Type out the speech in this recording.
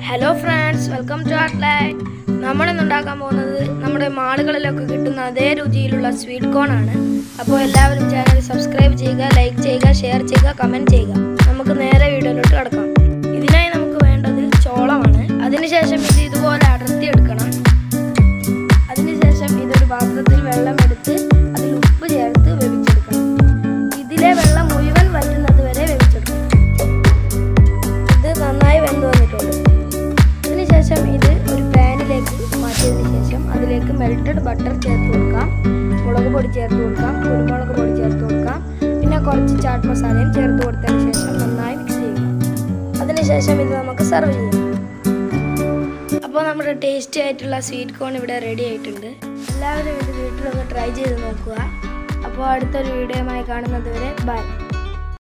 hello friends welcome to Artlight നമ്മളിന്ന് ഉണ്ടാക്കാൻ പോകുന്നത് നമ്മുടെ മാളുകളിലൊക്കെ കിട്ടുന്ന അതേ രുചിയിലുള്ള സ്വീറ്റ് കോൺ ആണ് അപ്പോൾ എല്ലാവരും ചാനൽ സബ്സ്ക്രൈബ് ചെയ്യുക ലൈക്ക് ചെയ്യുക ഷെയർ ചെയ്യുക കമൻറ്റ് ചെയ്യുക നമുക്ക് നേരെ വീഡിയോയിലോട്ട് കിടക്കാം ഇതിനായി നമുക്ക് വേണ്ടത് ചോളമാണ് അതിനുശേഷം ഇത് ഇതുപോലെ അടർത്തിയെടുക്കണം അതിനുശേഷം ഇതൊരു പാത്രത്തിൽ വെള്ളം എടുത്ത് അതിൽ ഉപ്പ് ചേർത്ത് വേവിച്ചെടുക്കണം ഇതിലെ വെള്ളം മുഴുവൻ വറ്റുന്നത് വരെ വേവിച്ചെടുക്കണം ഇത് നന്നായി വെന്ത് വന്നിട്ടുണ്ട് അതിനുശേഷം ഇത് ഒരു പാനിലേക്ക് മാറ്റിയതിന് ശേഷം അതിലേക്ക് മെൽറ്റഡ് ബട്ടർ ചേർത്ത് കൊടുക്കാം മുളക് പൊടി ചേർത്ത് കൊടുക്കാം കുരുമുളക് പൊടി ചേർത്ത് കൊടുക്കാം പിന്നെ കുറച്ച് ചാട്ട് മസാലയും ചേർത്ത് കൊടുത്തതിന് ശേഷം നന്നായി മിക്സ് ചെയ്യുക അതിനുശേഷം ഇത് നമുക്ക് സെർവ് ചെയ്യാം അപ്പോൾ നമ്മുടെ ടേസ്റ്റി ആയിട്ടുള്ള സ്വീറ്റ് കോൺ ഇവിടെ റെഡി ആയിട്ടുണ്ട് എല്ലാവരും ഇത് വീട്ടിലൊന്ന് ട്രൈ ചെയ്ത് നോക്കുക അപ്പോൾ അടുത്തൊരു വീഡിയോയുമായി കാണുന്നത് വരെ ബൈ